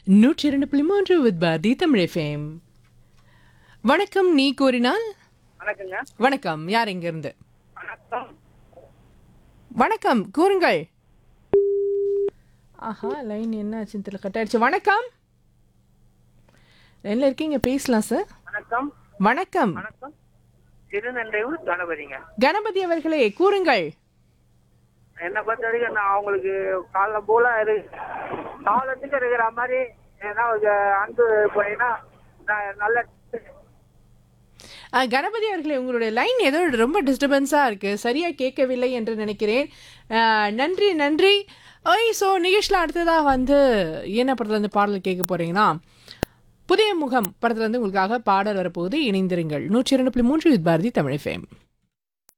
நூற்றி இரண்டு புள்ளி மூன்று வித் பாரதி தமிழ் FM. வணக்கம் நீ கூறினால் வணக்கங்க வணக்கம் யார் எங்க இருந்து வணக்கம் வணக்கம் கூறுங்கள் ஆஹா லைன் என்ன ஆச்சுன்னு தெரியல கட் ஆயிடுச்சு வணக்கம் லைன்ல இருக்கீங்க பேசலாம் சார் வணக்கம் வணக்கம் வணக்கம் திருநன்றையூர் கணபதிங்க கணபதி அவர்களே கூறுங்கள் என்னை பொறுத்த வரைக்கும் நான் அவங்களுக்கு காலம் போல இரு காலத்துக்கு இருக்கிற மாதிரி ஏன்னா ஒரு அன்பு போயின்னா நான் நல்ல ஆ, கணபதி அவர்களே உங்களுடைய லைன் ஏதோ ரொம்ப டிஸ்டர்பன்ஸாக இருக்குது சரியாக கேட்கவில்லை என்று நினைக்கிறேன் ஆ, நன்றி நன்றி ஓய் ஸோ நிகழ்ச்சியில் அடுத்ததாக வந்து என்ன படத்துலேருந்து பாடல் கேட்க போகிறீங்கன்னா புதிய முகம் படத்துலேருந்து உங்களுக்காக பாடல் வரப்போகுது இணைந்திருங்கள் நூற்றி இரண்டு புள்ளி மூன்று வித் பாரதி தமிழ் ஃபேம்